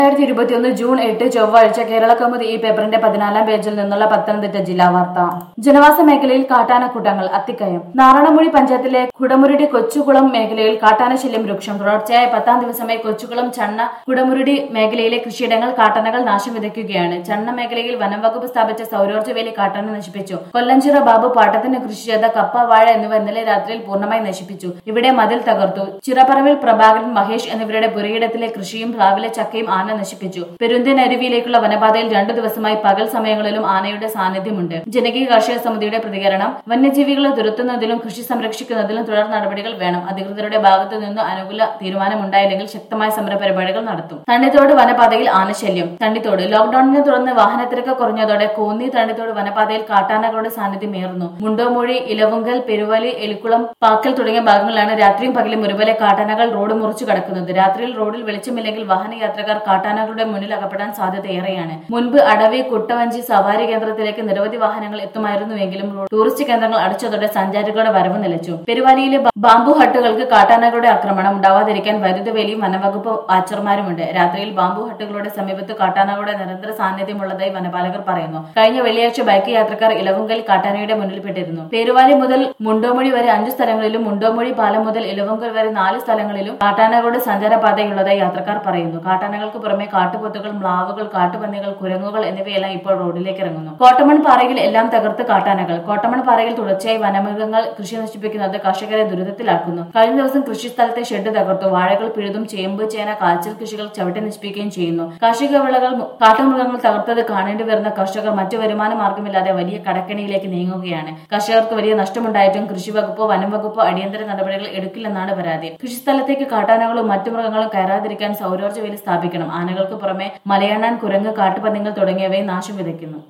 രണ്ടായിരത്തി ഇരുപത്തിയൊന്ന് ജൂൺ എട്ട് ചൊവ്വാഴ്ച കേരള കൗമുദി ഈ പേപ്പറിന്റെ പതിനാലാം പേജിൽ നിന്നുള്ള പത്തനംതിട്ട ജില്ലാ വാർത്ത ജനവാസ മേഖലയിൽ കാട്ടാനക്കൂട്ടങ്ങൾ അത്തിക്കയം നാറാണമൂഴി പഞ്ചായത്തിലെ കുടമുരുടി കൊച്ചുകുളം മേഖലയിൽ കാട്ടാന ശല്യം രൂക്ഷം തുടർച്ചയായ പത്താം ദിവസമായി കൊച്ചുകുളം ചണ്ണ കുടമുരുടി മേഖലയിലെ കൃഷിയിടങ്ങൾ കാട്ടാനകൾ നാശം വിതയ്ക്കുകയാണ് ചണ്ണ മേഖലയിൽ വനം വകുപ്പ് സ്ഥാപിച്ച സൗരോർജ്ജ വേലി കാട്ടാന നശിപ്പിച്ചു കൊല്ലഞ്ചിറ ബാബു പാട്ടത്തിന് കൃഷി ചെയ്ത കപ്പ വാഴ എന്നിവ ഇന്നലെ രാത്രിയിൽ പൂർണ്ണമായി നശിപ്പിച്ചു ഇവിടെ മതിൽ തകർത്തു ചിറപ്പറവിൽ പ്രഭാകരൻ മഹേഷ് എന്നിവരുടെ പുരയിടത്തിലെ കൃഷിയും രാവിലെ ചക്കയും ആന നശിപ്പിച്ചു പെരുന്തൻ അരുവിയിലേക്കുള്ള വനപാതയിൽ രണ്ടു ദിവസമായി പകൽ സമയങ്ങളിലും ആനയുടെ സാന്നിധ്യമുണ്ട് ജനകീയ കാർഷിക സമിതിയുടെ പ്രതികരണം വന്യജീവികളെ തുരത്തുന്നതിലും കൃഷി സംരക്ഷിക്കുന്നതിലും തുടർ നടപടികൾ വേണം അധികൃതരുടെ ഭാഗത്തു നിന്ന് അനുകൂല തീരുമാനമുണ്ടായില്ലെങ്കിൽ ശക്തമായ സമര പരിപാടികൾ നടത്തും തണ്ണിത്തോട് വനപാതയിൽ ആനശല്യം തണ്ണിത്തോട് ലോക്ഡൌണിനെ തുടർന്ന് വാഹനത്തിരക്ക് കുറഞ്ഞതോടെ കോന്നി തണ്ണിത്തോട് വനപാതയിൽ കാട്ടാനകളുടെ സാന്നിധ്യമേറുന്നു മുണ്ടോമൂഴി ഇലവുങ്കൽ പെരുവലി എലിക്കുളം പാക്കൽ തുടങ്ങിയ ഭാഗങ്ങളിലാണ് രാത്രിയും പകലും ഒരുപോലെ കാട്ടാനകൾ റോഡ് മുറിച്ചു കടക്കുന്നത് രാത്രിയിൽ റോഡിൽ വെളിച്ചമില്ലെങ്കിൽ വാഹനയാത്രക്കാർ കാട്ടാനകളുടെ മുന്നിൽ അകപ്പെടാൻ സാധ്യത ഏറെയാണ് മുൻപ് അടവി കുട്ടവഞ്ചി സവാരി കേന്ദ്രത്തിലേക്ക് നിരവധി വാഹനങ്ങൾ എത്തുമായിരുന്നുവെങ്കിലും ടൂറിസ്റ്റ് കേന്ദ്രങ്ങൾ അടച്ചതോടെ സഞ്ചാരികളുടെ വരവ് നിലച്ചു പെരുവാലിയിലെ ബ- ബാംബു ഹട്ടുകൾക്ക് കാട്ടാനകളുടെ ആക്രമണം ഉണ്ടാവാതിരിക്കാൻ വൈദ്യുത വേലിയും വനവകുപ്പ് വാച്ചർമാരുമുണ്ട് രാത്രിയിൽ ബാംബു ഹട്ടുകളുടെ സമീപത്ത് കാട്ടാനകളുടെ നിരന്തര സാന്നിധ്യമുള്ളതായി വനപാലകർ പറയുന്നു കഴിഞ്ഞ വെള്ളിയാഴ്ച ബൈക്ക് യാത്രക്കാർ ഇലവുങ്കൽ കാട്ടാനയുടെ മുന്നിൽപ്പെട്ടിരുന്നു പേരുവാലി മുതൽ മുണ്ടോമൊഴി വരെ അഞ്ചു സ്ഥലങ്ങളിലും മുണ്ടോമൊഴി പാലം മുതൽ ഇലവുങ്കൽ വരെ നാല് സ്ഥലങ്ങളിലും കാട്ടാനകളുടെ സഞ്ചാരപാതയുള്ളതായി യാത്രക്കാർ പറയുന്നു കാട്ടാനകൾക്ക് പുറമെ കാട്ടുപോത്തുകൾ മ്ലാവുകൾ കാട്ടുപന്നികൾ കുരങ്ങുകൾ എന്നിവയെല്ലാം ഇപ്പോൾ റോഡിലേക്ക് ഇറങ്ങുന്നു കോട്ടമൺ പാറയിൽ എല്ലാം തകർത്ത് കാട്ടാനകൾ കോട്ടമൺ പാറയിൽ തുടർച്ചയായി വനമൃഗങ്ങൾ കൃഷി നശിപ്പിക്കുന്നത് കർഷകരെ ദുരിതത്തിലാക്കുന്നു കഴിഞ്ഞ ദിവസം കൃഷി സ്ഥലത്തെ ഷെഡ് തകർത്തു വാഴകൾ പിഴുതും ചേമ്പ് ചേന കാച്ചിൽ കൃഷികൾ ചവിട്ടി നശിപ്പിക്കുകയും ചെയ്യുന്നു കാർഷിക വിളകൾ മു- കാട്ടുമൃഗങ്ങൾ തകർത്തത് കാണേണ്ടി വരുന്ന കർഷകർ മറ്റു വരുമാന മാർഗമില്ലാതെ വലിയ കടക്കെണിയിലേക്ക് നീങ്ങുകയാണ് കർഷകർക്ക് വലിയ നഷ്ടമുണ്ടായിട്ടും കൃഷി വകുപ്പോ വനം വകുപ്പോ അടിയന്തര നടപടികൾ എടുക്കില്ലെന്നാണ് പരാതി കൃഷിസ്ഥലത്തേക്ക് കാട്ടാനകളും മറ്റു മൃഗങ്ങളും കയറാതിരിക്കാൻ സൗരോർജ്ജ വേലി സ്ഥാപിക്കണം ആനകൾക്ക് പുറമെ മലയണ്ണാൻ കുരങ്ങ് കാട്ടുപന്നികൾ തുടങ്ങിയവയും നാശം വിതയ്ക്കുന്നു